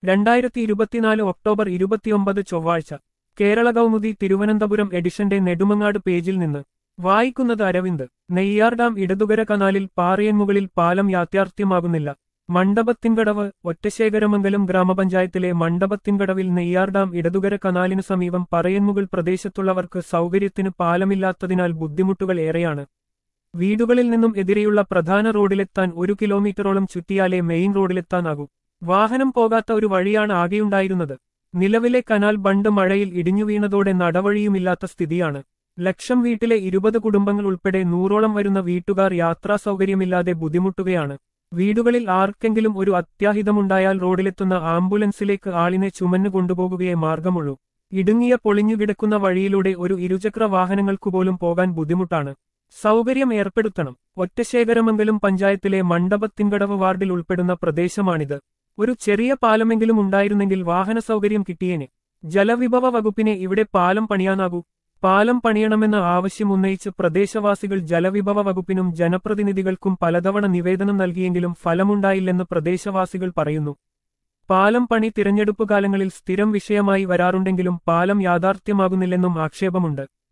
രണ്ടായിരത്തി ഇരുപത്തിനാല് ഒക്ടോബർ ഇരുപത്തിയൊമ്പത് ചൊവ്വാഴ്ച കേരള കൗമുദി തിരുവനന്തപുരം എഡിഷന്റെ നെടുമങ്ങാട് പേജിൽ നിന്ന് വായിക്കുന്നത് അരവിന്ദ് നെയ്യാർ ഡാം ഇടതുകര കനാലിൽ പാറയൻമുകളിൽ പാലം യാഥാർത്ഥ്യമാകുന്നില്ല മണ്ഡപത്തിൻകടവ് ഒറ്റശേഖരമംഗലം ഗ്രാമപഞ്ചായത്തിലെ മണ്ഡപത്തിൻകടവിൽ നെയ്യാർ ഡാം ഇടതുകര കനാലിനു സമീപം പറയൻമുകൾ പ്രദേശത്തുള്ളവർക്ക് സൗകര്യത്തിന് പാലമില്ലാത്തതിനാൽ ബുദ്ധിമുട്ടുകൾ ഏറെയാണ് വീടുകളിൽ നിന്നും എതിരെയുള്ള പ്രധാന റോഡിലെത്താൻ ഒരു കിലോമീറ്ററോളം ചുറ്റിയാലേ മെയിൻ റോഡിലെത്താനാകൂ വാഹനം പോകാത്ത ഒരു വഴിയാണ് ആകെയുണ്ടായിരുന്നത് നിലവിലെ കനാൽ ബണ്ട് മഴയിൽ ഇടിഞ്ഞു വീണതോടെ നടവഴിയുമില്ലാത്ത സ്ഥിതിയാണ് ലക്ഷം വീട്ടിലെ ഇരുപത് കുടുംബങ്ങൾ ഉൾപ്പെടെ നൂറോളം വരുന്ന വീട്ടുകാർ യാത്രാ സൗകര്യമില്ലാതെ ബുദ്ധിമുട്ടുകയാണ് വീടുകളിൽ ആർക്കെങ്കിലും ഒരു അത്യാഹിതമുണ്ടായാൽ റോഡിലെത്തുന്ന ആംബുലൻസിലേക്ക് ആളിനെ ചുമന്നു കൊണ്ടുപോകുകയേ മാർഗമുള്ളൂ ഇടുങ്ങിയ പൊളിഞ്ഞുകിടക്കുന്ന വഴിയിലൂടെ ഒരു ഇരുചക്ര വാഹനങ്ങൾക്കുപോലും പോകാൻ ബുദ്ധിമുട്ടാണ് സൗകര്യം ഏർപ്പെടുത്തണം ഒറ്റശേഖരമംഗലം പഞ്ചായത്തിലെ മണ്ഡപത്തിൻകടവ് വാർഡിൽ ഉൾപ്പെടുന്ന പ്രദേശമാണിത് ഒരു ചെറിയ പാലമെങ്കിലും ഉണ്ടായിരുന്നെങ്കിൽ വാഹന സൗകര്യം കിട്ടിയേനെ ജലവിഭവ വകുപ്പിനെ ഇവിടെ പാലം പണിയാനാകൂ പാലം പണിയണമെന്ന ആവശ്യം ഉന്നയിച്ച് പ്രദേശവാസികൾ ജലവിഭവ വകുപ്പിനും ജനപ്രതിനിധികൾക്കും പലതവണ നിവേദനം നൽകിയെങ്കിലും ഫലമുണ്ടായില്ലെന്ന് പ്രദേശവാസികൾ പറയുന്നു പാലം പണി തിരഞ്ഞെടുപ്പ് കാലങ്ങളിൽ സ്ഥിരം വിഷയമായി വരാറുണ്ടെങ്കിലും പാലം യാഥാർത്ഥ്യമാകുന്നില്ലെന്നും ആക്ഷേപമുണ്ട്